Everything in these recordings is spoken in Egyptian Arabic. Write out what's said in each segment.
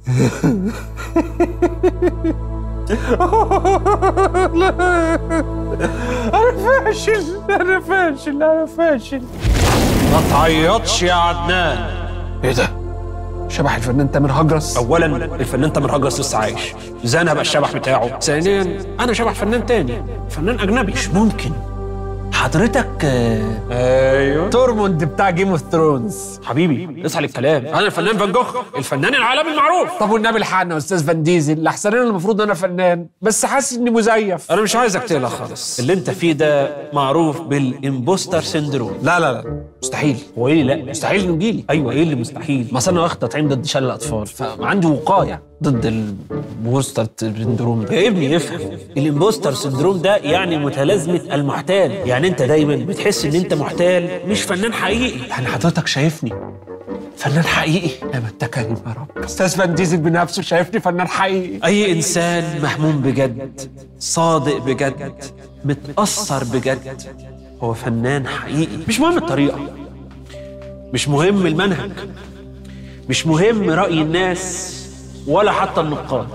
انا فاشل انا فاشل انا فاشل ما تعيطش يا عدنان ايه ده؟ شبح الفنان تامر هجرس اولا الفنان تامر هجرس لسه عايش ازاي انا هبقى الشبح بتاعه ثانيا انا شبح فنان تاني فنان اجنبي مش ممكن حضرتك ايوه تورموند بتاع جيم اوف ثرونز حبيبي اصحى للكلام انا الفنان فان جوخ الفنان العالمي المعروف طب والنبي الحقنا يا استاذ فان ديزل لحسن انا المفروض انا فنان بس حاسس اني مزيف انا مش عايزك تقلق خالص اللي انت فيه ده معروف بالامبوستر سيندروم لا لا لا مستحيل هو ايه اللي لا مستحيل انه يجيلي ايوه ايه اللي مستحيل ما أصل انا واخد تطعيم ضد شلل الاطفال فعندي وقايه ضد الامبوستر سيندروم ده يا ابني افهم الامبوستر سيندروم ده يعني متلازمه المحتال يعني انت دايما بتحس ان انت محتال مش فنان حقيقي يعني حضرتك شايفني فنان حقيقي يا متكلم يا رب استاذ فان ديزل بنفسه شايفني فنان حقيقي اي انسان مهموم بجد صادق بجد متاثر بجد هو فنان حقيقي مش مهم الطريقه مش مهم المنهج مش مهم راي الناس ولا حتى النقاد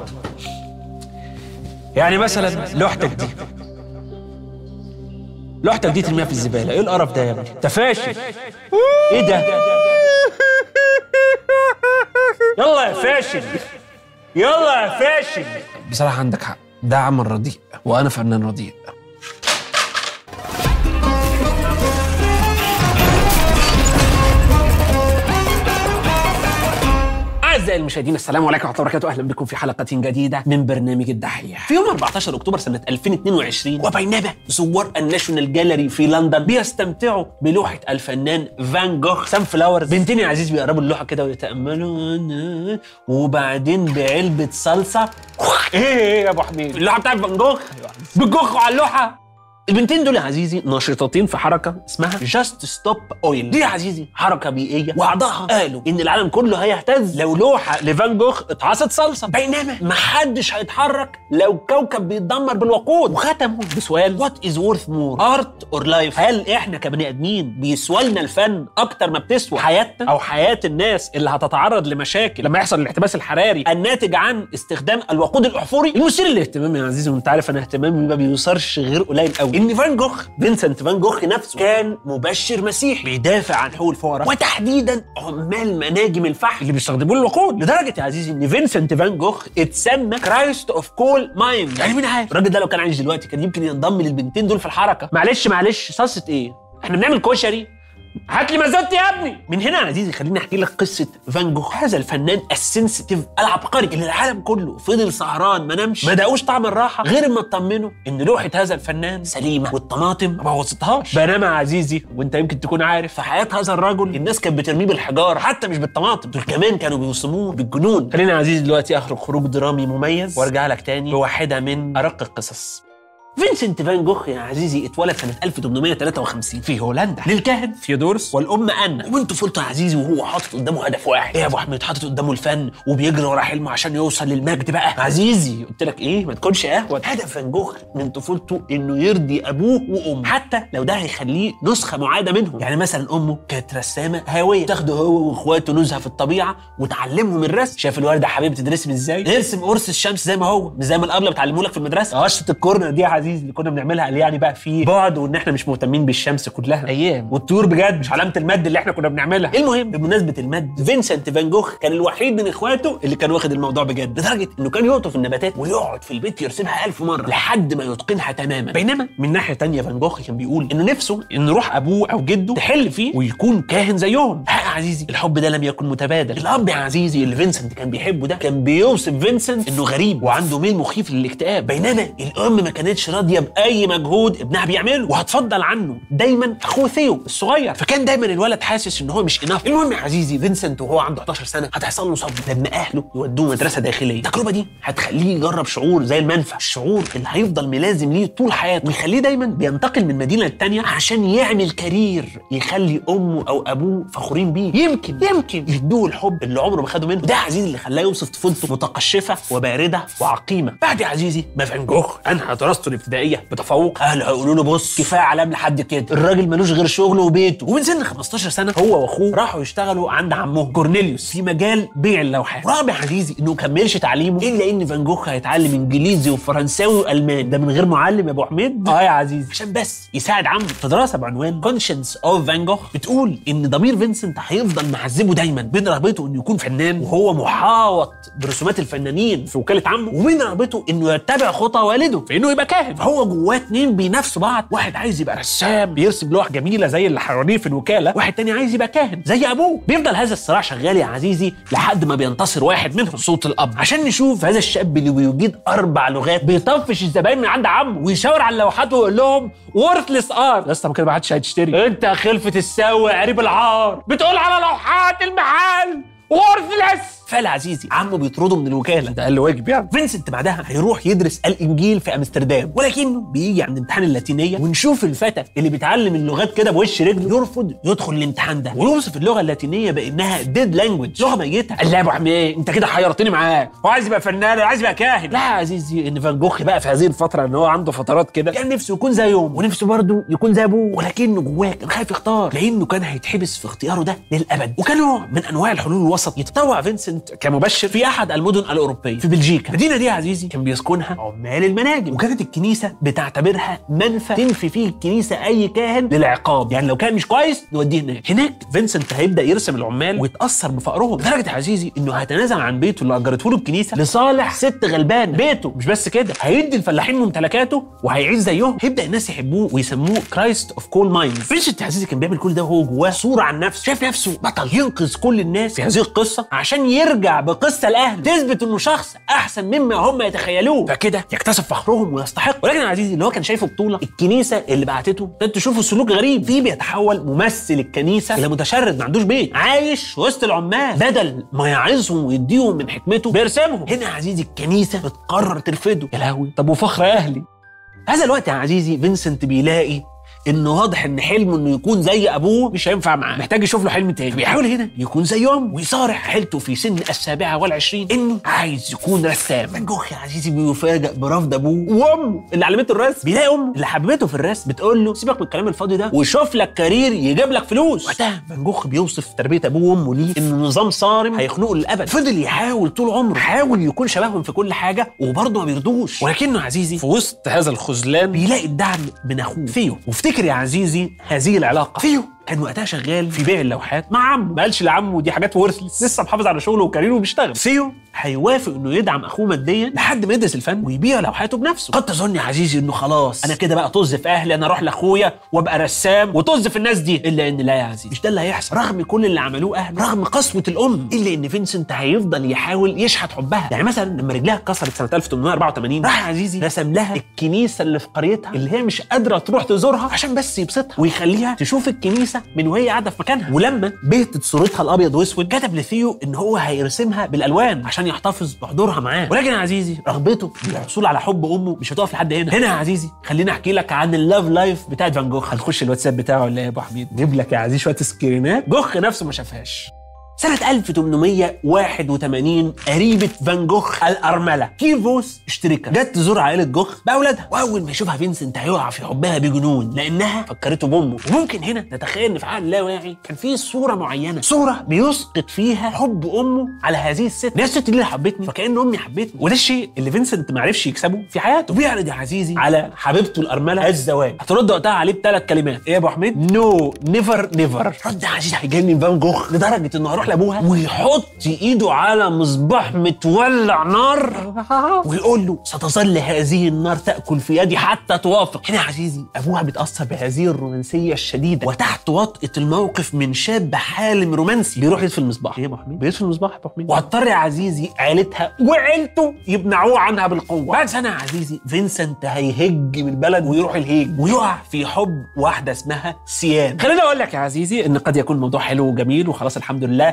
يعني مثلا لوحتك دي لوحتك دي ترميها في الزباله ايه القرف ده يا ابني انت فاشل ايه ده يلا يا فاشل يلا يا فاشل بصراحه عندك حق ده عمل رديء وانا فنان رديء أعزائي المشاهدين السلام عليكم ورحمة الله وبركاته أهلا بكم في حلقة جديدة من برنامج الدحيح في يوم 14 أكتوبر سنة 2022 وبينما زوار الناشونال جاليري في لندن بيستمتعوا بلوحة الفنان فان جوخ سان فلاورز بنتين يا عزيز بيقربوا اللوحة كده ويتأملوا وبعدين بعلبة صلصة إيه إيه يا أبو حميد اللوحة بتاعت فان جوخ بتجوخوا على اللوحة البنتين دول يا عزيزي ناشطتين في حركه اسمها جاست ستوب اويل دي يا عزيزي حركه بيئيه واعضائها قالوا ان العالم كله هيهتز لو لوحه لفان جوخ اتعصت صلصه بينما محدش هيتحرك لو كوكب بيتدمر بالوقود وختموا بسؤال وات از وورث مور ارت اور لايف هل احنا كبني ادمين بيسوى لنا الفن اكتر ما بتسوى حياتنا او حياه الناس اللي هتتعرض لمشاكل لما يحصل الاحتباس الحراري الناتج عن استخدام الوقود الاحفوري المثير للاهتمام يا عزيزي وانت عارف انا اهتمامي ما بيوصلش غير قليل قوي ان فان جوخ فينسنت فان جوخ نفسه كان مبشر مسيحي بيدافع عن حقوق الفقراء وتحديدا عمال مناجم الفحم اللي بيستخدموا الوقود لدرجه يا عزيزي ان فينسنت فان جوخ اتسمى كرايست اوف كول ماين يعني مين عارف الراجل ده لو كان عايش دلوقتي كان يمكن ينضم للبنتين دول في الحركه معلش معلش صلصه ايه احنا بنعمل كشري هات لي مازوت يا ابني من هنا يا عزيزي خليني احكي لك قصه فان جوخ هذا الفنان السنسيتيف العبقري اللي العالم كله فضل سهران ما نامش ما دقوش طعم الراحه غير ما اطمنوا ان لوحه هذا الفنان سليمه والطماطم ما بوظتهاش بينما يا عزيزي وانت يمكن تكون عارف في حياه هذا الرجل الناس كانت بترميه بالحجار حتى مش بالطماطم دول كمان كانوا بيوصموه بالجنون خلينا يا عزيزي دلوقتي اخرج خروج درامي مميز وارجع لك تاني بواحده من ارق القصص فينسنت فان جوخ يا عزيزي اتولد سنة 1853 في هولندا للكاهن ثيودورس والأم أنا ومن طفولته يا عزيزي وهو حاطط قدامه هدف واحد إيه يا أبو أحمد حاطط قدامه الفن وبيجري ورا حلمه عشان يوصل للمجد بقى عزيزي قلت لك إيه ما تكونش أهون هدف فان جوخ من طفولته إنه يرضي أبوه وأمه حتى لو ده هيخليه نسخة معادة منهم يعني مثلا أمه كانت رسامة هاوية تاخده هو وإخواته نزهة في الطبيعة وتعلمهم الرسم شايف الوردة يا حبيبي تدرسم إزاي ارسم قرص الشمس زي ما هو مش زي ما الأبلة بتعلمه لك في المدرسة قشة الكورنر دي يا عزيزي اللي كنا بنعملها اللي يعني بقى في بعد وان احنا مش مهتمين بالشمس كلها ايام والطيور بجد مش علامه المد اللي احنا كنا بنعملها المهم بمناسبه المد فينسنت فان جوخ كان الوحيد من اخواته اللي كان واخد الموضوع بجد لدرجه انه كان يقطف النباتات ويقعد في البيت يرسمها ألف مره لحد ما يتقنها تماما بينما من ناحيه تانية فان جوخ كان بيقول انه نفسه ان روح ابوه او جده تحل فيه ويكون كاهن زيهم ها يا عزيزي الحب ده لم يكن متبادل الاب يا عزيزي اللي فينسنت كان بيحبه ده كان بيوصف فينسنت انه غريب وعنده ميل مخيف للاكتئاب بينما الام ما كانتش راضيه باي مجهود ابنها بيعمله وهتفضل عنه دايما اخوه ثيو الصغير فكان دايما الولد حاسس ان هو مش اناف المهم يا عزيزي فينسنت وهو عنده 11 سنه هتحصل له صدمه لما اهله يودوه مدرسه داخليه التجربه دي هتخليه يجرب شعور زي المنفى الشعور اللي هيفضل ملازم ليه طول حياته ويخليه دايما بينتقل من مدينه للتانيه عشان يعمل كارير يخلي امه او ابوه فخورين بيه يمكن يمكن يدوه الحب اللي عمره ما خده منه ده يا عزيزي اللي خلاه يوصف طفولته متقشفه وبارده وعقيمه بعد يا عزيزي ما فان جوخ انهى دراسته الابتدائيه بتفوق اهله هيقولوا له بص كفايه علام لحد كده الراجل ملوش غير شغله وبيته ومن سن 15 سنه هو واخوه راحوا يشتغلوا عند عمهم كورنيليوس في مجال بيع اللوحات رغم يا عزيزي انه كملش تعليمه الا ان فان جوخ هيتعلم انجليزي وفرنساوي والماني ده من غير معلم يا ابو حميد اه يا عزيزي عشان بس يساعد عمه في دراسه بعنوان كونشنس اوف فان جوخ بتقول ان ضمير فينسنت هيفضل معذبه دايما بين رغبته انه يكون فنان وهو محاوط برسومات الفنانين في وكاله عمه وبين رغبته انه يتبع خطى والده في انه يبقى كاهن فهو جواه اتنين بينافسوا بعض واحد عايز يبقى رسام بيرسم لوح جميله زي اللي حواليه في الوكاله واحد تاني عايز يبقى كاهن زي ابوه بيفضل هذا الصراع شغال يا عزيزي لحد ما بينتصر واحد منهم صوت الاب عشان نشوف هذا الشاب اللي بيجيد اربع لغات بيطفش الزباين من عند عمه ويشاور على اللوحات ويقول لهم وورثلس ار يا اسطى كده ما حدش هيشتري انت خلفه السوي قريب العار بتقول على لوحات المحل وورثلس فال عزيزي عمه بيطرده من الوكاله ده اقل واجب يعني فينسنت بعدها هيروح يدرس الانجيل في امستردام ولكنه بيجي عند امتحان اللاتينيه ونشوف الفتى اللي بيتعلم اللغات كده بوش رجله يرفض يدخل الامتحان ده ويوصف اللغه اللاتينيه بانها ديد لانجوج لغه ميته قال لا يا ابو حميد انت كده حيرتني معاك هو عايز يبقى فنان ولا عايز يبقى كاهن لا يا عزيزي ان فان جوخ بقى في هذه الفتره ان هو عنده فترات كده كان نفسه يكون زيهم ونفسه برضه يكون زي ابوه ولكنه جواه كان خايف يختار لانه كان هيتحبس في اختياره ده للابد وكان نوع من انواع الحلول الوسط يتطوع فينسنت كمبشر في احد المدن الاوروبيه في بلجيكا المدينه دي يا عزيزي كان بيسكنها عمال المناجم وكانت الكنيسه بتعتبرها منفى تنفي فيه الكنيسه اي كاهن للعقاب يعني لو كان مش كويس نوديه هناك هناك فينسنت هيبدا يرسم العمال ويتاثر بفقرهم لدرجه يا عزيزي انه هيتنازل عن بيته اللي اجرته له الكنيسه لصالح ست غلبان بيته مش بس كده هيدي الفلاحين ممتلكاته وهيعيش زيهم هيبدا الناس يحبوه ويسموه كرايست اوف كول ماينز فينسنت يا عزيزي كان بيعمل كل ده وهو جواه صوره عن نفسه شايف نفسه بطل ينقذ كل الناس في هذه القصه عشان يرجع بقصه الاهل تثبت انه شخص احسن مما هم يتخيلوه فكده يكتسب فخرهم ويستحق ولكن يا عزيزي اللي هو كان شايفه بطوله الكنيسه اللي بعتته ابتدت تشوفه سلوك غريب فيه بيتحول ممثل الكنيسه الى متشرد ما عندوش بيت عايش وسط العمال بدل ما يعظهم ويديهم من حكمته بيرسمهم هنا يا عزيزي الكنيسه بتقرر ترفضه يا لهوي طب وفخر اهلي هذا الوقت يا عزيزي فينسنت بيلاقي انه واضح ان حلمه انه يكون زي ابوه مش هينفع معاه محتاج يشوف له حلم تاني بيحاول هنا يكون زيهم ويصارح حيلته في سن السابعه والعشرين انه عايز يكون رسام فان جوخ يا عزيزي بيفاجئ برفض ابوه وامه اللي علمته الرسم بيلاقي امه اللي حببته في الرسم بتقول له سيبك من الكلام الفاضي ده وشوف لك كارير يجيب لك فلوس وقتها فان جوخ بيوصف تربيه ابوه وامه ليه انه نظام صارم هيخنقه للابد فضل يحاول طول عمره حاول يكون شبههم في كل حاجه وبرضه ما بيرضوش ولكنه عزيزي في وسط هذا الخذلان بيلاقي الدعم من اخوه فيو وافتكر يا عزيزي هذه العلاقه فيو كان وقتها شغال في بيع اللوحات مع عمه ما قالش لعمه دي حاجات ورثلس لسه محافظ على شغله وكاريره وبيشتغل فيو هيوافق انه يدعم اخوه ماديا لحد ما يدرس الفن ويبيع لوحاته بنفسه قد تظن يا عزيزي انه خلاص انا كده بقى طز في اهلي انا اروح لاخويا وابقى رسام وطز في الناس دي الا ان لا يا عزيزي مش ده اللي هيحصل رغم كل اللي عملوه اهله رغم قسوه الام الا ان فينسنت هيفضل يحاول يشحت حبها يعني مثلا لما رجلها اتكسرت سنه 1884 راح يا عزيزي رسم لها الكنيسه اللي في قريتها اللي هي مش قادره تروح تزورها عشان بس يبسطها ويخليها تشوف الكنيسه من وهي قاعده في مكانها ولما بهتت صورتها الابيض واسود كتب لثيو ان هو هيرسمها بالالوان عشان يحتفظ بحضورها معاه ولكن يا عزيزي رغبته بالحصول على حب امه مش هتقف لحد هنا هنا يا عزيزي خليني احكي لك عن اللاف لايف بتاعت فان جوخ هنخش الواتساب بتاعه ولا ايه يا ابو حميد نجيب لك يا عزيزي شويه سكرينات جوخ نفسه ما شافهاش سنة 1881 قريبة فان جوخ الأرملة كيفوس اشتركة جت تزور عائلة جوخ بأولادها وأول ما يشوفها فينسنت هيقع في حبها بجنون لأنها فكرته بأمه وممكن هنا نتخيل إن في عقل اللاواعي كان في صورة معينة صورة بيسقط فيها حب أمه على هذه الست دي الست دي اللي حبتني فكأن أمي حبتني وده الشيء اللي فينسنت ما عرفش يكسبه في حياته بيعرض يا عزيزي على حبيبته الأرملة الزواج هترد وقتها عليه بثلاث كلمات إيه يا أبو حميد؟ نو نيفر نيفر رد يا عزيزي هيجنن فان جوخ لدرجة إنه هيروح لأبوها ويحط ايده على مصباح متولع نار ويقول له ستظل هذه النار تاكل في يدي حتى توافق هنا يا عزيزي ابوها بيتاثر بهذه الرومانسيه الشديده وتحت وطئه الموقف من شاب حالم رومانسي بيروح يطفي المصباح ايه يا ابو حميد بيطفي المصباح يا ابو حميد وهضطر يا عزيزي عيلتها وعيلته يمنعوه عنها بالقوه بعد سنه يا عزيزي فينسنت هيهج من البلد ويروح الهيج ويقع في حب واحده اسمها سيان خليني اقول لك يا عزيزي ان قد يكون الموضوع حلو وجميل وخلاص الحمد لله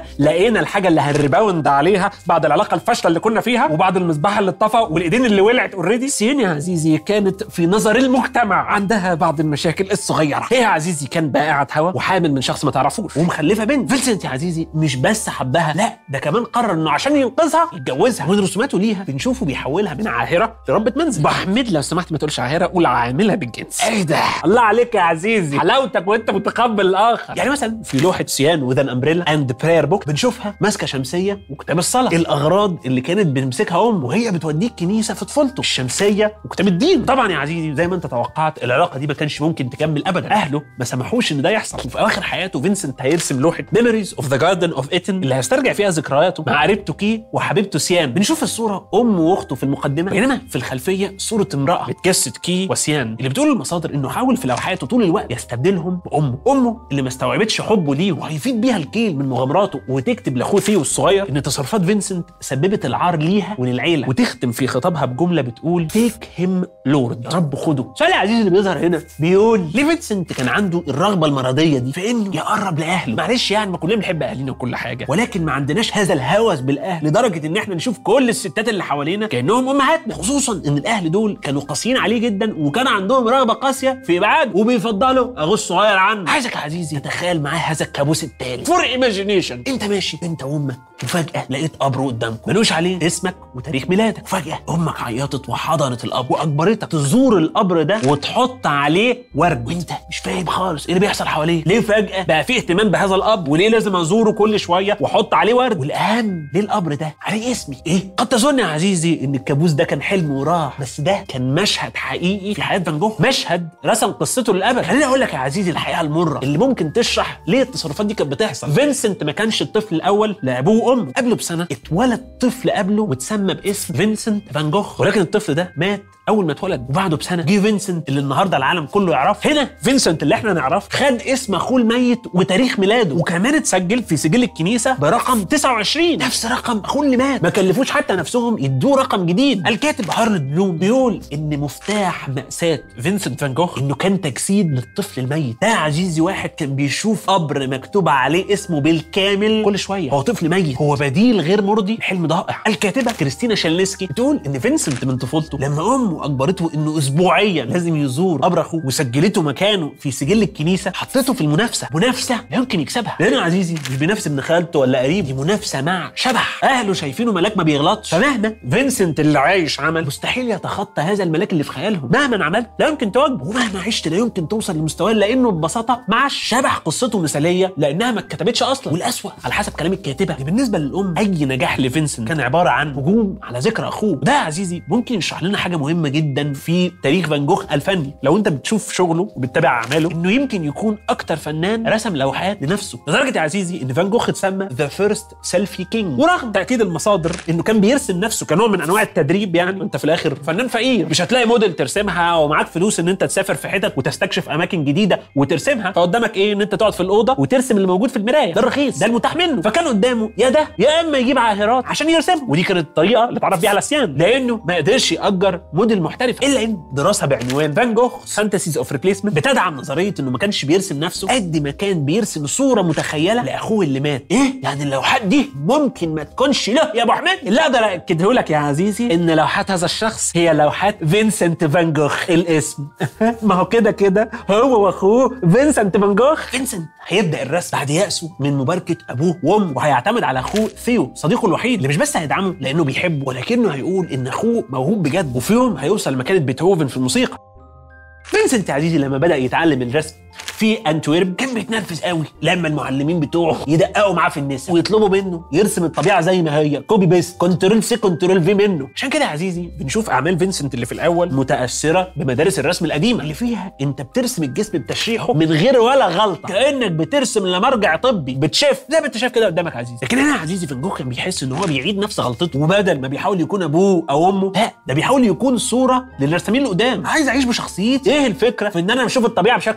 لقينا الحاجه اللي هنريباوند عليها بعد العلاقه الفاشله اللي كنا فيها وبعد المصباح اللي اتطفى والايدين اللي ولعت اوريدي سين يا عزيزي كانت في نظر المجتمع عندها بعض المشاكل الصغيره هي يا عزيزي كان بائعة هوا وحامل من شخص ما تعرفوش ومخلفه بنت فينسنت يا عزيزي مش بس حبها لا ده كمان قرر انه عشان ينقذها يتجوزها ومن رسوماته ليها بنشوفه بيحولها من عاهره لربة منزل بحمد لو سمحت ما تقولش عاهره قول عامله بالجنس ايه ده الله عليك يا عزيزي حلاوتك وانت متقبل الاخر يعني مثلا في لوحه سيان وذ ان امبريلا اند براير بوك بنشوفها ماسكه شمسيه وكتاب الصلاه الاغراض اللي كانت بتمسكها ام وهي بتوديك كنيسه في طفولته الشمسيه وكتاب الدين طبعا يا عزيزي زي ما انت توقعت العلاقه دي ما كانش ممكن تكمل ابدا اهله ما سمحوش ان ده يحصل وفي اواخر حياته فينسنت هيرسم لوحه ميموريز اوف ذا جاردن اوف ايتن اللي هيسترجع فيها ذكرياته مع قريبته كي وحبيبته سيان بنشوف الصوره ام واخته في المقدمه بينما في الخلفيه صوره امراه بتجسد كي وسيان اللي بتقول المصادر انه حاول في لوحاته طول الوقت يستبدلهم بامه امه اللي ما استوعبتش حبه ليه وهيفيد بيها الكيل من مغامراته وتكتب لاخوه ثيو الصغير ان تصرفات فينسنت سببت العار ليها وللعيله وتختم في خطابها بجمله بتقول تيك هيم لورد يا رب خده سؤال العزيز اللي بيظهر هنا بيقول ليه فينسنت كان عنده الرغبه المرضيه دي في انه يقرب لاهله معلش يعني ما كلنا بنحب اهالينا وكل حاجه ولكن ما عندناش هذا الهوس بالاهل لدرجه ان احنا نشوف كل الستات اللي حوالينا كانهم امهاتنا خصوصا ان الاهل دول كانوا قاسيين عليه جدا وكان عندهم رغبه قاسيه في ابعاد وبيفضلوا اخوه الصغير عنه عايزك يا عزيزي تتخيل معايا هذا الكابوس التالي فور ايماجينيشن انت ماشي انت وامك وفجاه لقيت قبر قدامكم ملوش عليه اسمك وتاريخ ميلادك وفجاه امك عيطت وحضنت القبر واجبرتك تزور القبر ده وتحط عليه ورد وانت مش فاهم خالص ايه اللي بيحصل حواليه ليه فجاه بقى في اهتمام بهذا القبر وليه لازم ازوره كل شويه واحط عليه ورد والاهم ليه القبر ده عليه اسمي ايه قد تظن يا عزيزي ان الكابوس ده كان حلم وراح بس ده كان مشهد حقيقي في حياه فان جوخ مشهد رسم قصته للابد خليني اقول لك يا عزيزي الحقيقه المره اللي ممكن تشرح ليه التصرفات دي كانت بتحصل فينسنت ما كانش الطفل الاول لابوه وامه قبله بسنه اتولد طفل قبله واتسمى باسم فينسنت فان جوخ ولكن الطفل ده مات اول ما اتولد وبعده بسنه جه فينسنت اللي النهارده العالم كله يعرفه هنا فينسنت اللي احنا نعرفه خد اسم اخوه الميت وتاريخ ميلاده وكمان اتسجل في سجل الكنيسه برقم 29 نفس رقم اخوه اللي مات ما كلفوش حتى نفسهم يدوه رقم جديد الكاتب هارلد بلوم بيقول ان مفتاح ماساه فينسنت فان جوخ انه كان تجسيد للطفل الميت ده عزيزي واحد كان بيشوف قبر مكتوب عليه اسمه بالكامل كل شويه هو طفل ميت هو بديل غير مرضي حلم ضائع الكاتبه كريستينا شالنسكي بتقول ان فينسنت من طفولته لما امه اجبرته انه اسبوعيا لازم يزور قبر اخوه وسجلته مكانه في سجل الكنيسه حطته في المنافسه منافسه لا يمكن يكسبها لان يا عزيزي مش بينافس ابن خالته ولا قريب دي منافسه مع شبح اهله شايفينه ملاك ما بيغلطش فمهما فينسنت اللي عايش عمل مستحيل يتخطى هذا الملاك اللي في خيالهم مهما عملت لا يمكن تواجهه ومهما عشت لا يمكن توصل لمستواه لانه ببساطه مع شبح قصته مثاليه لانها ما اتكتبتش اصلا والاسوأ على حسب كلام الكاتبه إن بالنسبه للام اي نجاح لفينسنت كان عباره عن هجوم على ذكرى اخوه وده يا عزيزي ممكن يشرح لنا حاجه مهمه جدا في تاريخ فان جوخ الفني لو انت بتشوف شغله وبتتابع اعماله انه يمكن يكون اكتر فنان رسم لوحات لنفسه لدرجه يا عزيزي ان فان جوخ اتسمى ذا فيرست سيلفي كينج ورغم تاكيد المصادر انه كان بيرسم نفسه كنوع من انواع التدريب يعني انت في الاخر فنان فقير مش هتلاقي موديل ترسمها ومعاك فلوس ان انت تسافر في حتت وتستكشف اماكن جديده وترسمها فقدامك ايه ان انت تقعد في الاوضه وترسم اللي موجود في المرايه ده الرخيص ده المتاح منه فكان قدامه يا ده يا اما يجيب عاهرات عشان يرسمها ودي كانت الطريقه اللي اتعرف بيها على سيان لانه ما قدرش ياجر موديل محترف الا ان دراسه بعنوان فان جوخ فانتسيز اوف ريبليسمنت بتدعم نظريه انه ما كانش بيرسم نفسه قد ما كان بيرسم صوره متخيله لاخوه اللي مات ايه يعني اللوحات دي ممكن ما تكونش له يا ابو حميد اللي اقدر اكده لك يا عزيزي ان لوحات هذا الشخص هي لوحات فينسنت فان جوخ الاسم ما هو كده كده هو واخوه فينسنت فان جوخ فينسنت هيبدا الرسم بعد يأسه من مباركه ابوه وامه وهيعتمد على اخوه ثيو صديقه الوحيد اللي مش بس هيدعمه لانه بيحبه ولكنه هيقول ان اخوه موهوب بجد وفي يوم هيوصل لمكانه بيتهوفن في الموسيقى فينسنت يا عزيزي لما بدا يتعلم الرسم في انتويرب كان بيتنرفز قوي لما المعلمين بتوعه يدققوا معاه في النساء ويطلبوا منه يرسم الطبيعه زي ما هي كوبي بيست كنترول سي كنترول في منه عشان كده يا عزيزي بنشوف اعمال فينسنت اللي في الاول متاثره بمدارس الرسم القديمه اللي فيها انت بترسم الجسم بتشريحه من غير ولا غلطه كانك بترسم لمرجع طبي بتشاف زي ما انت شايف كده قدامك يا عزيزي لكن هنا يا عزيزي فان جوخ كان بيحس ان هو بيعيد نفس غلطته وبدل ما بيحاول يكون ابوه او امه لا ده بيحاول يكون صوره للرسامين اللي قدام عايز اعيش بشخصيتي ايه الفكره في ان انا بشوف الطبيعه بشكل معين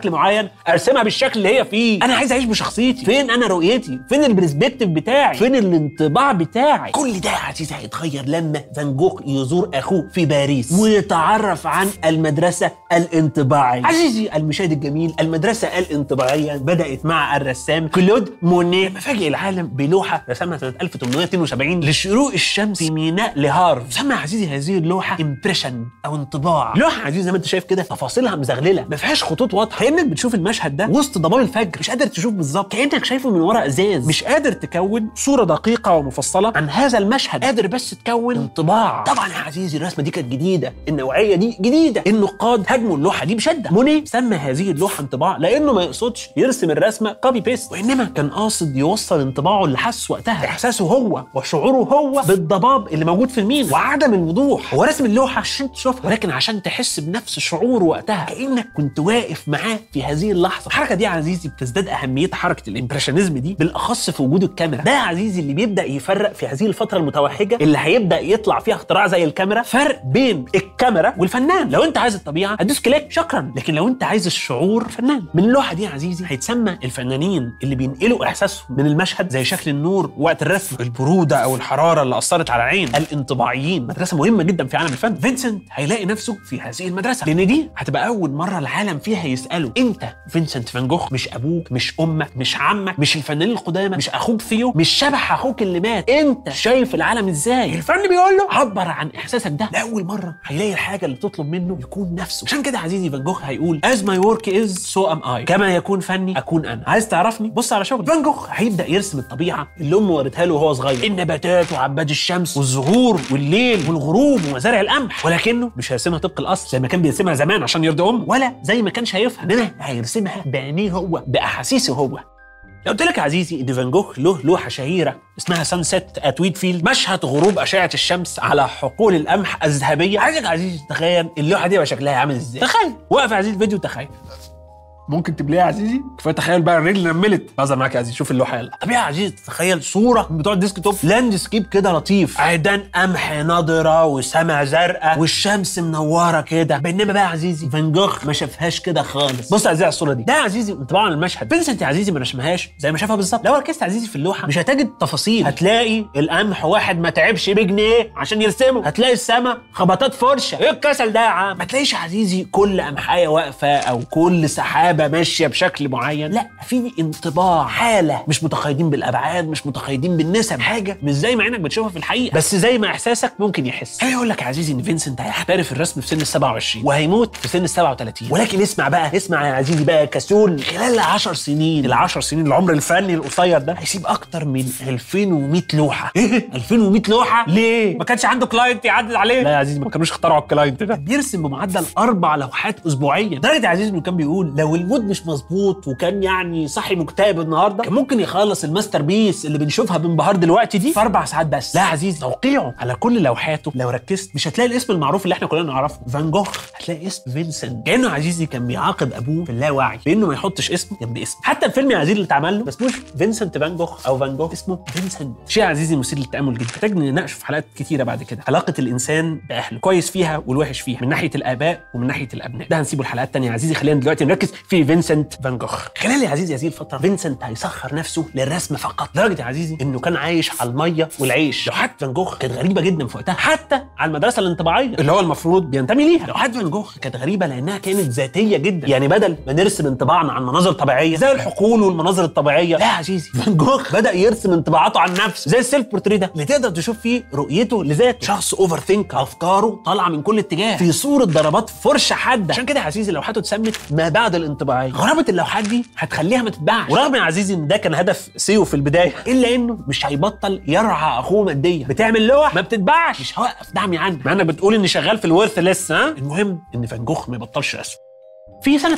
ارسمها بالشكل اللي هي فيه انا عايز اعيش بشخصيتي فين انا رؤيتي فين البرسبكتيف بتاعي فين الانطباع بتاعي كل ده يا عزيزي هيتغير لما فان جوخ يزور اخوه في باريس ويتعرف عن المدرسه الانطباعيه عزيزي المشاهد الجميل المدرسه الانطباعيه بدات مع الرسام كلود مونيه مفاجئ العالم بلوحه رسمها سنه 1872 لشروق الشمس في ميناء لهارف سمى عزيزي هذه اللوحه امبريشن او انطباع لوحه عزيزي زي ما انت شايف كده تفاصيلها مزغلله ما فيهاش خطوط واضحه كانك بتشوف المشهد ده وسط ضباب الفجر مش قادر تشوف بالظبط كانك شايفه من ورا ازاز مش قادر تكون صوره دقيقه ومفصله عن هذا المشهد قادر بس تكون انطباع طبعا يا عزيزي الرسمه دي كانت جديده النوعيه دي جديده النقاد هاجموا اللوحه دي بشده موني سمى هذه اللوحه انطباع لانه ما يقصدش يرسم الرسمه كوبي بيست وانما كان قاصد يوصل انطباعه اللي حسه وقتها احساسه هو وشعوره هو بالضباب اللي موجود في المينا وعدم الوضوح هو رسم اللوحه عشان تشوفها ولكن عشان تحس بنفس شعوره وقتها كانك كنت واقف معاه في هذه اللحظه الحركه دي يا عزيزي بتزداد اهميتها حركه الامبريشنزم دي بالاخص في وجود الكاميرا ده يا عزيزي اللي بيبدا يفرق في هذه الفتره المتوهجه اللي هيبدا يطلع فيها اختراع زي الكاميرا فرق بين الكاميرا والفنان لو انت عايز الطبيعه هتدوس كليك شكرا لكن لو انت عايز الشعور فنان من اللوحه دي يا عزيزي هيتسمى الفنانين اللي بينقلوا احساسهم من المشهد زي شكل النور وقت الرسم البروده او الحراره اللي اثرت على العين الانطباعيين مدرسه مهمه جدا في عالم الفن فينسنت هيلاقي نفسه في هذه المدرسه لان دي هتبقى اول مره العالم فيها يساله انت فينسنت فان جوخ مش ابوك مش امك مش عمك مش الفنانين القدامى مش اخوك ثيو مش شبه اخوك اللي مات انت شايف العالم ازاي الفن بيقول له عبر عن احساسك ده لاول مره هيلاقي الحاجه اللي بتطلب منه يكون نفسه عشان كده عزيزي فان جوخ هيقول as my work is so am I كما يكون فني اكون انا عايز تعرفني بص على شغلي فان جوخ هيبدا يرسم الطبيعه اللي امه ورتها له وهو صغير النباتات وعباد الشمس والزهور والليل والغروب ومزارع القمح ولكنه مش هيرسمها طبق الاصل زي ما كان بيرسمها زمان عشان يرضي امه ولا زي ما كان شايفها انما هيرسمها بعينيه هو باحاسيسه هو لو قلت لك يا عزيزي ان فان جوخ له لوحه شهيره اسمها سان سيت ات ويدفيلد مشهد غروب اشعه الشمس على حقول القمح الذهبيه عايزك يا عزيزي تخيل اللوحه دي يبقى شكلها عامل ازاي تخيل وقف يا عزيزي الفيديو تخيل ممكن تبليها يا عزيزي كفايه تخيل بقى الرجل نملت بهزر معاك يا عزيزي شوف اللوحه يلا طب يا عزيزي تخيل صوره من بتوع الديسك توب لاند سكيب كده لطيف عيدان قمح نضره وسما زرقاء والشمس منوره كده بينما بقى يا عزيزي فان جوخ ما شافهاش كده خالص بص يا عزيزي على الصوره دي ده يا عزيزي انطباع عن المشهد فينسنت يا عزيزي ما رسمهاش زي ما شافها بالظبط لو ركزت يا عزيزي في اللوحه مش هتجد تفاصيل هتلاقي القمح واحد ما تعبش بجنيه عشان يرسمه هتلاقي السما خبطات فرشه ايه الكسل ده يا عم ما تلاقيش يا عزيزي كل قمحايه واقفه او كل سحابه ماشيه بشكل معين لا في انطباع حاله مش متقيدين بالابعاد مش متقيدين بالنسب حاجه مش زي ما عينك بتشوفها في الحقيقه بس زي ما احساسك ممكن يحس انا يقول لك يا عزيزي ان فينسنت هيحترف الرسم في سن ال 27 وهيموت في سن ال 37 ولكن اسمع بقى اسمع يا عزيزي بقى كسول خلال 10 سنين ال 10 سنين العمر الفني القصير ده هيسيب اكتر من 2100 لوحه ايه 2100 لوحه ليه ما كانش عنده كلاينت يعدل عليه لا يا عزيزي ما كانوش اخترعوا الكلاينت ده بيرسم بمعدل اربع لوحات اسبوعيا لدرجه يا عزيزي انه كان بيقول لو المود مش مظبوط وكان يعني صاحي مكتئب النهارده كان ممكن يخلص الماستر بيس اللي بنشوفها بانبهار دلوقتي دي في اربع ساعات بس لا يا عزيزي توقيعه على كل لوحاته لو ركزت مش هتلاقي الاسم المعروف اللي احنا كلنا نعرفه فان جوخ هتلاقي اسم فينسنت كانه يا عزيزي كان بيعاقب ابوه في اللاوعي بانه ما يحطش اسم جنب اسم حتى الفيلم يا عزيزي اللي اتعمل له ما اسموش فينسنت فان جوخ او فان جوخ اسمه فينسنت شيء يا عزيزي مثير للتامل جدا محتاج نناقشه في حلقات كتيره بعد كده علاقه الانسان باهله كويس فيها والوحش فيها من ناحيه الاباء ومن ناحيه الابناء ده هنسيبه الحلقات الثانيه يا عزيزي خلينا دلوقتي نركز في فينسنت فان جوخ خلال يا عزيزي هذه الفتره فينسنت هيسخر نفسه للرسم فقط لدرجه يا عزيزي انه كان عايش على الميه والعيش لوحات فان جوخ كانت غريبه جدا في وقتها حتى على المدرسه الانطباعيه اللي هو المفروض بينتمي ليها لوحات فان جوخ كانت غريبه لانها كانت ذاتيه جدا يعني بدل ما نرسم انطباعنا عن مناظر طبيعيه زي الحقول والمناظر الطبيعيه لا يا عزيزي فان جوخ بدا يرسم انطباعاته عن نفسه زي السيلف بورتريه ده اللي تقدر تشوف فيه رؤيته لذاته شخص اوفر ثينك افكاره طالعه من كل اتجاه في صوره ضربات فرشه حاده عشان كده يا عزيزي لوحاته اتسمت ما بعد الانطباعيه غرابه اللوحات دي هتخليها ما تتباعش ورغم يا عزيزي ان ده كان هدف سيو في البدايه الا انه مش هيبطل يرعى اخوه ماديا بتعمل لوح ما بتتباعش مش هوقف دعمي عنك مع انك بتقول اني شغال في الورث لسه ها المهم ان فان جوخ ما يبطلش رسم في سنة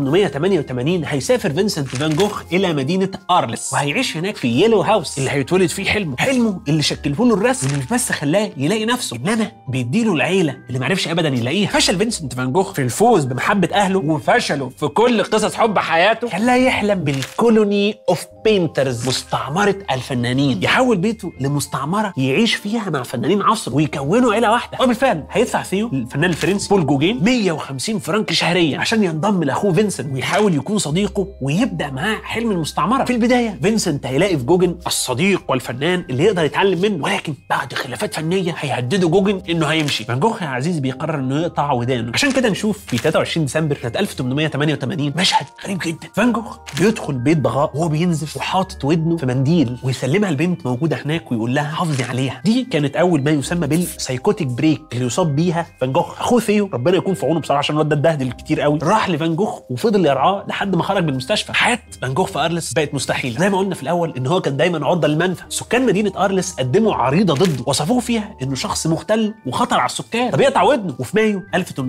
1888 هيسافر فينسنت فان جوخ إلى مدينة أرلس وهيعيش هناك في يلو هاوس اللي هيتولد فيه حلمه حلمه اللي شكله له الرسم اللي مش بس خلاه يلاقي نفسه إنما بيديله العيلة اللي معرفش أبدا يلاقيها فشل فينسنت فان جوخ في الفوز بمحبة أهله وفشله في كل قصص حب حياته خلاه يحلم بالكولوني أوف بينترز مستعمرة الفنانين يحول بيته لمستعمرة يعيش فيها مع فنانين عصر ويكونوا عيلة واحدة وبالفعل هيدفع ثيو الفنان الفرنسي بول جوجين 150 فرنك شهريا عشان عشان ينضم لاخوه فينسنت ويحاول يكون صديقه ويبدا معاه حلم المستعمره في البدايه فينسنت هيلاقي في جوجن الصديق والفنان اللي يقدر يتعلم منه ولكن بعد خلافات فنيه هيهددوا جوجن انه هيمشي فان جوخ يا عزيزي بيقرر انه يقطع ودانه عشان كده نشوف في 23 ديسمبر سنه 1888 مشهد غريب جدا فان جوخ بيدخل بيت بغاء وهو بينزف وحاطط ودنه في منديل ويسلمها لبنت موجوده هناك ويقول لها حافظي عليها دي كانت اول ما يسمى بالسايكوتيك بريك اللي يصاب بيها فان جوخ اخوه ثيو ربنا يكون في عونه بصراحه عشان الواد ده اتبهدل كتير قوي راح لفان جوخ وفضل يرعاه لحد ما خرج من المستشفى حياه فان جوخ في ارلس بقت مستحيله زي ما قلنا في الاول ان هو كان دايما عرضه للمنفى سكان مدينه ارلس قدموا عريضه ضده وصفوه فيها انه شخص مختل وخطر على السكان طب يقطع ودنه وفي مايو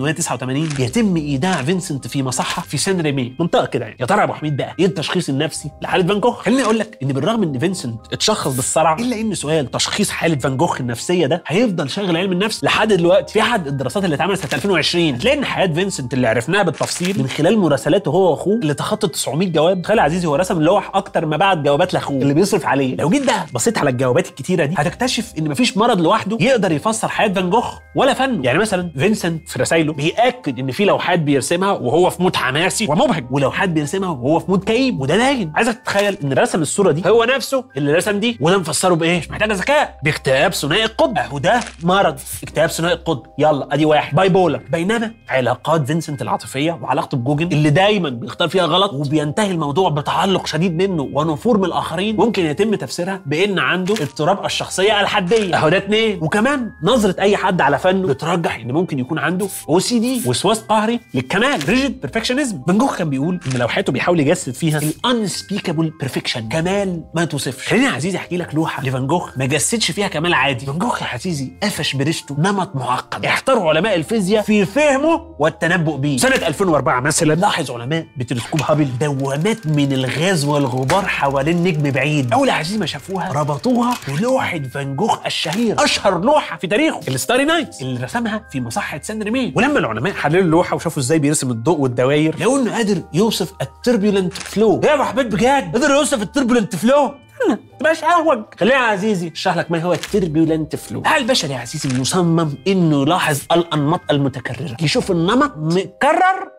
1889 يتم ايداع فينسنت في مصحه في سان ريمي منطقه كده يعني يا ترى يا ابو حميد بقى ايه التشخيص النفسي لحاله فان جوخ خليني اقول لك ان بالرغم ان فينسنت اتشخص بالصرع الا ان سؤال تشخيص حاله فان جوخ النفسيه ده هيفضل شاغل علم النفس لحد دلوقتي في احد الدراسات اللي اتعملت سنه 2020 هتلاقي ان حياه فينسنت اللي عرفناها بالتفصيل من خلال مراسلاته هو واخوه اللي تخطت 900 جواب تخيل يا عزيزي هو رسم لوح اكتر ما بعت جوابات لاخوه اللي بيصرف عليه لو جيت بقى بصيت على الجوابات الكتيره دي هتكتشف ان مفيش مرض لوحده يقدر يفسر حياه فان جوخ ولا فنه يعني مثلا فينسنت في رسايله بياكد ان في لوحات بيرسمها وهو في مود حماسي ومبهج ولوحات بيرسمها وهو في مود كئيب وده باين عايزك تتخيل ان رسم الصوره دي هو نفسه اللي رسم دي وده مفسره بايه مش محتاجه ذكاء باكتئاب ثنائي القطب اهو ده مرض اكتئاب ثنائي القطب يلا ادي واحد باي بولر بينما علاقات فينسنت العاطفيه وعلاقته بجوجن اللي دايما بيختار فيها غلط وبينتهي الموضوع بتعلق شديد منه ونفور من الاخرين ممكن يتم تفسيرها بان عنده اضطراب الشخصيه الحديه اهو ده اتنين وكمان نظره اي حد على فنه بترجح ان ممكن يكون عنده او سي دي وسواس قهري للكمال ريجيد بيرفكشنزم فان جوخ كان بيقول ان لوحاته بيحاول يجسد فيها الانسبيكابل بيرفكشن كمال ما توصفش خليني يا عزيزي احكي لك لوحه لفان جوخ ما جسدش فيها كمال عادي فان جوخ يا عزيزي قفش بريسته نمط معقد احتروا علماء الفيزياء في فهمه والتنبؤ به سنه 2004 مثلا لاحظ علماء بتلسكوب هابل دوامات من الغاز والغبار حوالين نجم بعيد اول يا عزيزي ما شافوها ربطوها بلوحه فان جوخ الشهير اشهر لوحه في تاريخه الستاري نايت اللي رسمها في مصحه سان ريمي ولما العلماء حللوا اللوحه وشافوا ازاي بيرسم الضوء والدوائر لقوا انه قادر يوصف التربيولنت فلو يا ابو حميد بجد قدر يوصف التربيولنت فلو تبقاش اهوج خلينا يا عزيزي اشرح لك ما هو التربيولنت فلو البشر يا عزيزي مصمم انه يلاحظ الانماط المتكرره يشوف النمط متكرر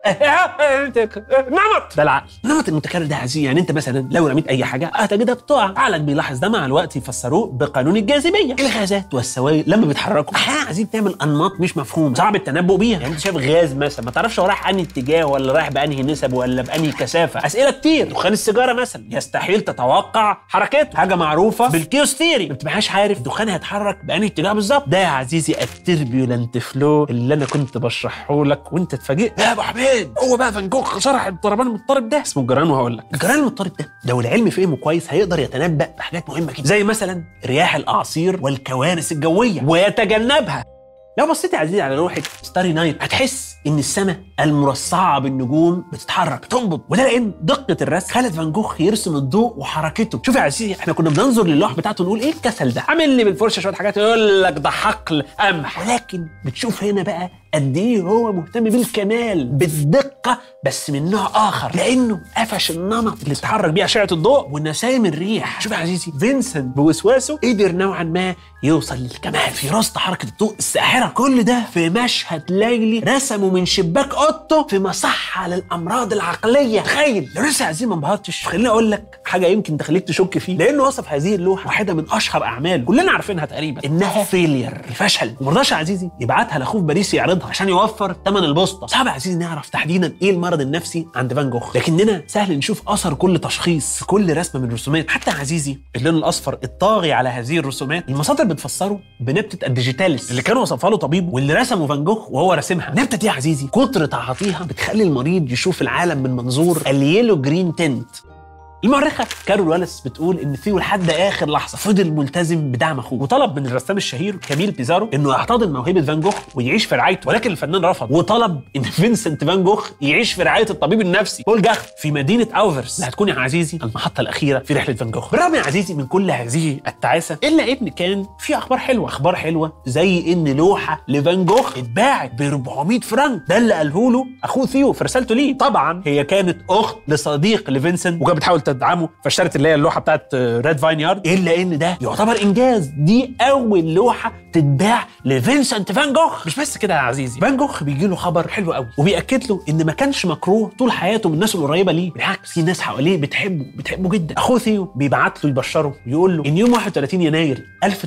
نمط ده العقل النمط المتكرر ده يا عزيزي يعني انت مثلا لو رميت اي حاجه هتجدها بتقع عقلك بيلاحظ ده مع الوقت يفسروه بقانون الجاذبيه الغازات والسوائل لما بيتحركوا احيانا عايزين تعمل انماط مش مفهوم صعب التنبؤ بيها يعني انت شايف غاز مثلا ما تعرفش هو رايح انهي اتجاه ولا رايح بانهي نسب ولا بانهي كثافه اسئله كتير دخان السيجاره مثلا يستحيل تتوقع حركته حاجه معروفه بالكيوس ثيري ما بتبقاش عارف الدخان هيتحرك بانهي اتجاه بالظبط ده يا عزيزي التربيولنت فلو اللي انا كنت بشرحه لك وانت اتفاجئت يا ابو حميد هو بقى فان جوخ شرح الضربان المضطرب ده اسمه الجران وهقول لك الجران المضطرب ده لو العلم فهمه كويس هيقدر يتنبأ بحاجات مهمه جدا زي مثلا رياح الاعاصير والكوارث الجويه ويتجنبها لو بصيت يا عزيزي على لوحه ستاري نايت هتحس ان السماء المرصعه بالنجوم بتتحرك بتنبض وده لان دقه الرسم خلت فان جوخ يرسم الضوء وحركته شوف يا عزيزي احنا كنا بننظر للوح بتاعته نقول ايه الكسل ده عامل لي بالفرشه شويه حاجات يقول لك ده حقل قمح ولكن بتشوف هنا بقى قد ايه هو مهتم بالكمال بالدقه بس من نوع اخر لانه قفش النمط اللي اتحرك بيه اشعه الضوء ونسايم الريح شوف يا عزيزي فينسنت بوسواسه قدر نوعا ما يوصل للكمال في رصد حركه الضوء الساحره كل ده في مشهد ليلي رسمه من شباك اوضته في مصحه للامراض العقليه تخيل لو لسه عزيزي ما انبهرتش خليني اقول لك حاجه يمكن تخليك تشك فيه لانه وصف هذه اللوحه واحده من اشهر اعماله كلنا عارفينها تقريبا انها فيلير الفشل ومرضاش يا عزيزي يبعتها لاخوه في باريس يعرضها عشان يوفر ثمن البوسطه صعب يا عزيزي نعرف تحديدا ايه المرض النفسي عند فان جوخ لكننا سهل نشوف اثر كل تشخيص في كل رسمه من الرسومات حتى يا عزيزي اللون الاصفر الطاغي على هذه الرسومات المصادر بتفسره بنبته الديجيتاليس اللي كان وصفها له طبيب واللي رسمه فان جوخ وهو راسمها النبته دي يا عزيزي كتر تعاطيها بتخلي المريض يشوف العالم من منظور اليلو جرين تنت المؤرخة كارول واليس بتقول ان ثيو لحد اخر لحظة فضل ملتزم بدعم اخوه وطلب من الرسام الشهير كاميل بيزارو انه يحتضن موهبة فان جوخ ويعيش في رعايته ولكن الفنان رفض وطلب ان فينسنت فان جوخ يعيش في رعاية الطبيب النفسي بول جاخ في مدينة اوفرس اللي هتكون يا عزيزي المحطة الأخيرة في رحلة فان جوخ بالرغم يا عزيزي من كل هذه التعاسة إلا إن كان في أخبار حلوة أخبار حلوة زي إن لوحة لفان جوخ اتباعت ب 400 فرنك ده اللي قاله له أخوه ثيو في رسالته ليه طبعا هي كانت أخت لصديق لفينسنت وكانت بتحاول تدعمه فاشترت اللي هي اللوحه بتاعت ريد فاين يارد الا ان ده يعتبر انجاز دي اول لوحه تتباع لفينسنت فان جوخ مش بس كده يا عزيزي فان جوخ بيجي له خبر حلو قوي وبياكد له ان ما كانش مكروه طول حياته من الناس القريبه ليه بالعكس في ناس حواليه بتحبه بتحبه جدا اخوه ثيو بيبعت له يبشره ويقول له ان يوم 31 يناير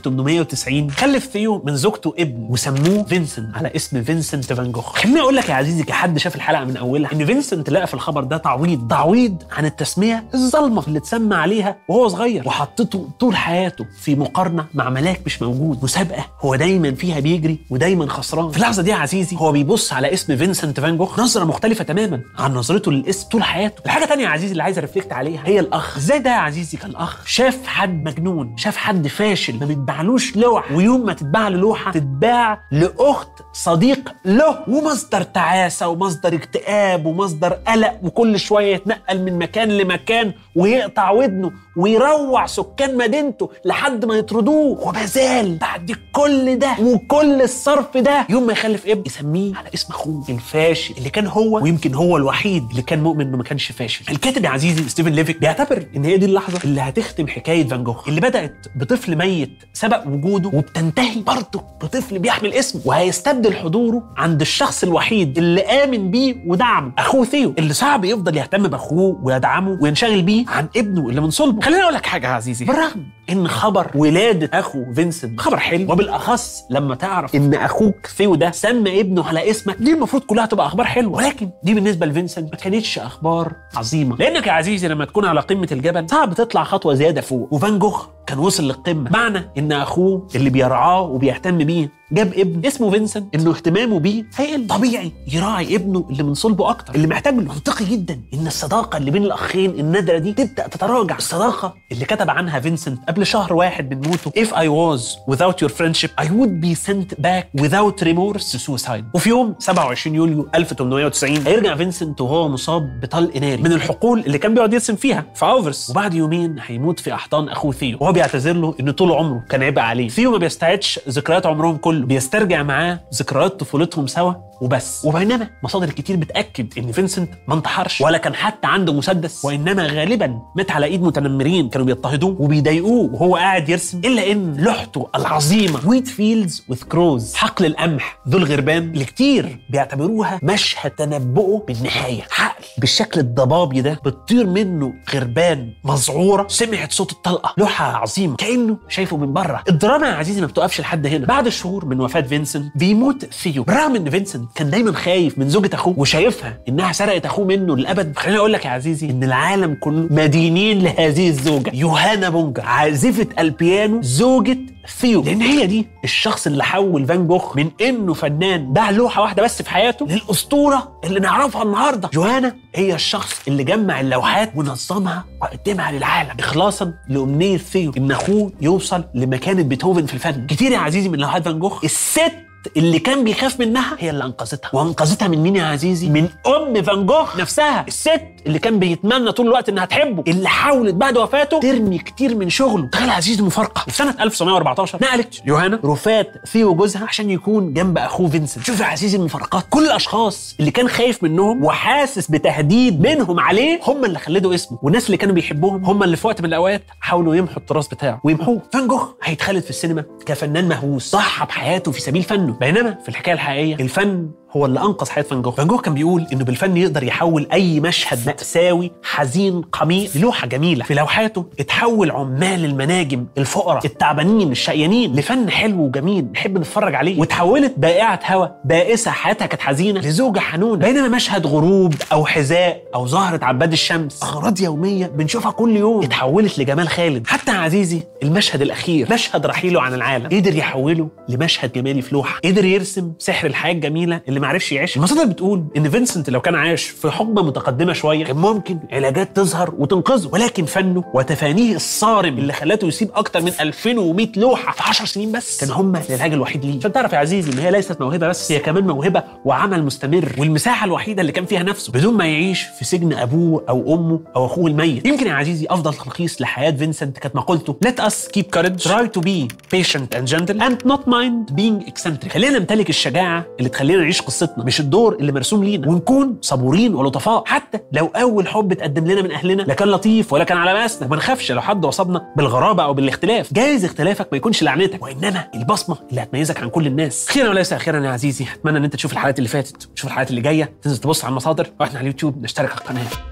1890 خلف ثيو من زوجته ابن وسموه فينسنت على اسم فينسنت فان جوخ خليني اقول لك يا عزيزي كحد شاف الحلقه من اولها ان فينسنت لقى في الخبر ده تعويض تعويض عن التسميه الظلمه اللي اتسمى عليها وهو صغير وحطته طول حياته في مقارنه مع ملاك مش موجود مسابقه هو دايما فيها بيجري ودايما خسران في اللحظه دي يا عزيزي هو بيبص على اسم فينسنت فان جوخ نظره مختلفه تماما عن نظرته للاسم طول حياته الحاجه تانية يا عزيزي اللي عايز ارفلكت عليها هي الاخ ازاي ده يا عزيزي كان اخ شاف حد مجنون شاف حد فاشل ما بيتباعلوش لوح ويوم ما تتباع له لوحه تتباع لاخت صديق له ومصدر تعاسه ومصدر اكتئاب ومصدر قلق وكل شويه يتنقل من مكان لمكان ويقطع ودنه ويروع سكان مدينته لحد ما يطردوه وما زال بعد كل ده وكل الصرف ده يوم ما يخلف ابن يسميه على اسم اخوه الفاشل اللي كان هو ويمكن هو الوحيد اللي كان مؤمن انه ما كانش فاشل الكاتب يا عزيزي ستيفن ليفيك بيعتبر ان هي دي اللحظه اللي هتختم حكايه فان جوخ اللي بدات بطفل ميت سبق وجوده وبتنتهي برضه بطفل بيحمل اسمه وهيستبدل حضوره عند الشخص الوحيد اللي امن بيه ودعمه اخوه ثيو اللي صعب يفضل يهتم باخوه ويدعمه وينشغل بيه عن ابنه اللي من صلبه خليني اقول لك حاجه يا عزيزي بالرغم ان خبر ولاده اخو فينسنت خبر حلو وبالاخص لما تعرف ان اخوك ثيو ده سمى ابنه على اسمك دي المفروض كلها تبقى اخبار حلوه ولكن دي بالنسبه لفينسنت ما كانتش اخبار عظيمه لانك يا عزيزي لما تكون على قمه الجبل صعب تطلع خطوه زياده فوق وفان جوخ كان وصل للقمه معنى ان اخوه اللي بيرعاه وبيهتم بيه جاب ابن اسمه فينسنت انه اهتمامه بيه هيقل طبيعي يراعي ابنه اللي من صلبه اكتر اللي محتاج له منطقي جدا ان الصداقه اللي بين الاخين النادره دي تبدا تتراجع الصداقه اللي كتب عنها فينسنت قبل شهر واحد من موته if I was without your friendship I would be sent back without remorse to suicide وفي يوم 27 يوليو 1890 هيرجع فينسنت وهو مصاب بطلق ناري من الحقول اللي كان بيقعد يرسم فيها في اوفرس وبعد يومين هيموت في احضان اخوه ثيو وهو بيعتذر له ان طول عمره كان عبء عليه ثيو ما بيستعدش ذكريات عمرهم كله بيسترجع معاه ذكريات طفولتهم سوا وبس وبينما مصادر كتير بتاكد ان فينسنت ما انتحرش ولا كان حتى عنده مسدس وانما غالبا مات على ايد متنمرين كانوا بيضطهدوه وبيضايقوه وهو قاعد يرسم الا ان لوحته العظيمه ويت فيلدز وذ كروز حقل القمح ذو الغربان اللي كتير بيعتبروها مشهد تنبؤه بالنهايه حقل بالشكل الضبابي ده بتطير منه غربان مذعوره سمعت صوت الطلقه لوحه عظيمه كانه شايفه من بره الدراما يا عزيزي ما بتوقفش لحد هنا بعد شهور من وفاه فينسنت بيموت ثيو بالرغم ان فينسنت كان دايما خايف من زوجة اخوه وشايفها انها سرقت اخوه منه للابد خليني اقول لك يا عزيزي ان العالم كله مدينين لهذه الزوجه يوهانا بونجا عازفه البيانو زوجة ثيو لان هي دي الشخص اللي حول فان جوخ من انه فنان باع لوحه واحده بس في حياته للاسطوره اللي نعرفها النهارده جوانا هي الشخص اللي جمع اللوحات ونظمها وقدمها للعالم اخلاصا لامنيه ثيو ان اخوه يوصل لمكانه بيتهوفن في الفن كتير يا عزيزي من لوحات فان جوخ الست اللي كان بيخاف منها هي اللي انقذتها وانقذتها من مين يا عزيزي من ام فان جوخ نفسها الست اللي كان بيتمنى طول الوقت انها تحبه اللي حاولت بعد وفاته ترمي كتير من شغله تخيل يا عزيزي المفارقه في سنه 1914 نقلت يوهانا رفات ثيو جوزها عشان يكون جنب اخوه فينسنت شوف يا عزيزي المفارقات كل الاشخاص اللي كان خايف منهم وحاسس بتهديد منهم عليه هم اللي خلدوا اسمه والناس اللي كانوا بيحبوهم هم اللي في وقت من الاوقات حاولوا يمحوا التراث بتاعه ويمحوه فان جوخ هيتخلد في السينما كفنان مهووس ضحى بحياته في سبيل فنه بينما في الحكايه الحقيقيه الفن هو اللي انقذ حياه فان جوخ فان جوخ كان بيقول انه بالفن يقدر يحول اي مشهد ماساوي حزين قميء للوحه جميله في لوحاته اتحول عمال المناجم الفقراء التعبانين الشقيانين لفن حلو وجميل نحب نتفرج عليه وتحولت بائعه هوا بائسه حياتها كانت حزينه لزوجه حنونه بينما مشهد غروب او حذاء او زهره عباد الشمس اغراض يوميه بنشوفها كل يوم اتحولت لجمال خالد حتى يا عزيزي المشهد الاخير مشهد رحيله عن العالم قدر يحوله لمشهد جمالي في لوحه قدر يرسم سحر الحياه الجميله اللي ما عرفش يعيش المصادر بتقول ان فينسنت لو كان عاش في حقبه متقدمه شويه كان ممكن علاجات تظهر وتنقذه ولكن فنه وتفانيه الصارم اللي خلاته يسيب اكتر من 2100 لوحه في 10 سنين بس كان هم العلاج الوحيد ليه عشان تعرف يا عزيزي ان هي ليست موهبه بس هي كمان موهبه وعمل مستمر والمساحه الوحيده اللي كان فيها نفسه بدون ما يعيش في سجن ابوه او امه او اخوه الميت يمكن يا عزيزي افضل تلخيص لحياه فينسنت كانت مقولته let us keep courage try to be patient and gentle and not mind being eccentric خلينا نمتلك الشجاعه اللي تخلينا نعيش قصتنا مش الدور اللي مرسوم لينا ونكون صبورين ولطفاء حتى لو اول حب اتقدم لنا من اهلنا لا كان لطيف ولا كان على مقاسنا وما نخافش لو حد وصبنا بالغرابه او بالاختلاف جايز اختلافك ما يكونش لعنتك وانما البصمه اللي هتميزك عن كل الناس خيرا وليس اخيرا يا عزيزي اتمنى ان انت تشوف الحلقات اللي فاتت وتشوف الحلقات اللي جايه تنزل تبص على المصادر واحنا على اليوتيوب نشترك على القناه